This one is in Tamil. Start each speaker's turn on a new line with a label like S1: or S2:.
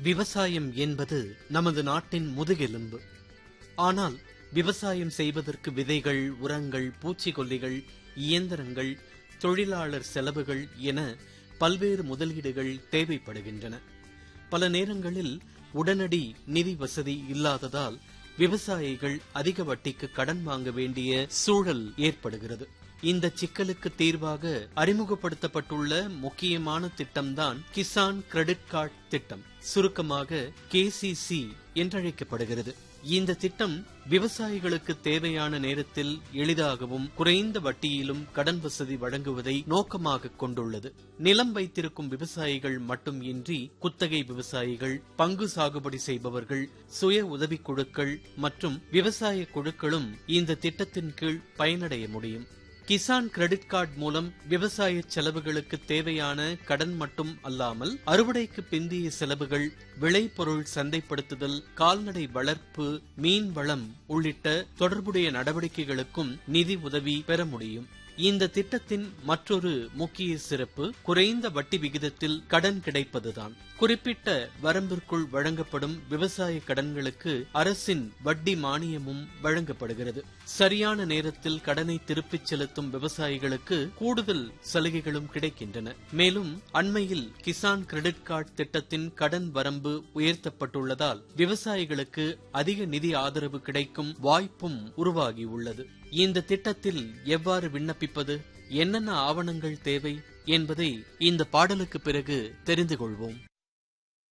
S1: விவசாயம் என்பது நமது நாட்டின் முதுகெலும்பு ஆனால் விவசாயம் செய்வதற்கு விதைகள் உரங்கள் பூச்சிக்கொல்லிகள் இயந்திரங்கள் தொழிலாளர் செலவுகள் என பல்வேறு முதலீடுகள் தேவைப்படுகின்றன பல நேரங்களில் உடனடி நிதி வசதி இல்லாததால் விவசாயிகள் அதிக வட்டிக்கு கடன் வாங்க வேண்டிய சூழல் ஏற்படுகிறது இந்த சிக்கலுக்கு தீர்வாக அறிமுகப்படுத்தப்பட்டுள்ள முக்கியமான திட்டம்தான் கிசான் கிரெடிட் கார்டு திட்டம் சுருக்கமாக கேசிசி என்றழைக்கப்படுகிறது இந்த திட்டம் விவசாயிகளுக்கு தேவையான நேரத்தில் எளிதாகவும் குறைந்த வட்டியிலும் கடன் வசதி வழங்குவதை நோக்கமாக கொண்டுள்ளது நிலம் வைத்திருக்கும் விவசாயிகள் மட்டும் இன்றி குத்தகை விவசாயிகள் பங்கு சாகுபடி செய்பவர்கள் சுய உதவிக் குழுக்கள் மற்றும் விவசாய குழுக்களும் இந்த திட்டத்தின் கீழ் பயனடைய முடியும் கிசான் கிரெடிட் கார்டு மூலம் விவசாய செலவுகளுக்கு தேவையான கடன் மட்டும் அல்லாமல் அறுவடைக்கு பிந்திய செலவுகள் விளைபொருள் சந்தைப்படுத்துதல் கால்நடை வளர்ப்பு மீன் வளம் உள்ளிட்ட தொடர்புடைய நடவடிக்கைகளுக்கும் நிதி உதவி பெற முடியும் இந்த திட்டத்தின் மற்றொரு முக்கிய சிறப்பு குறைந்த வட்டி விகிதத்தில் கடன் கிடைப்பதுதான் குறிப்பிட்ட வரம்பிற்குள் வழங்கப்படும் விவசாய கடன்களுக்கு அரசின் வட்டி மானியமும் வழங்கப்படுகிறது சரியான நேரத்தில் கடனை திருப்பிச் செலுத்தும் விவசாயிகளுக்கு கூடுதல் சலுகைகளும் கிடைக்கின்றன மேலும் அண்மையில் கிசான் கிரெடிட் கார்டு திட்டத்தின் கடன் வரம்பு உயர்த்தப்பட்டுள்ளதால் விவசாயிகளுக்கு அதிக நிதி ஆதரவு கிடைக்கும் வாய்ப்பும் உருவாகியுள்ளது இந்த திட்டத்தில் எவ்வாறு விண்ணப்பிப்பது என்னென்ன ஆவணங்கள் தேவை என்பதை இந்த பாடலுக்கு பிறகு தெரிந்து கொள்வோம்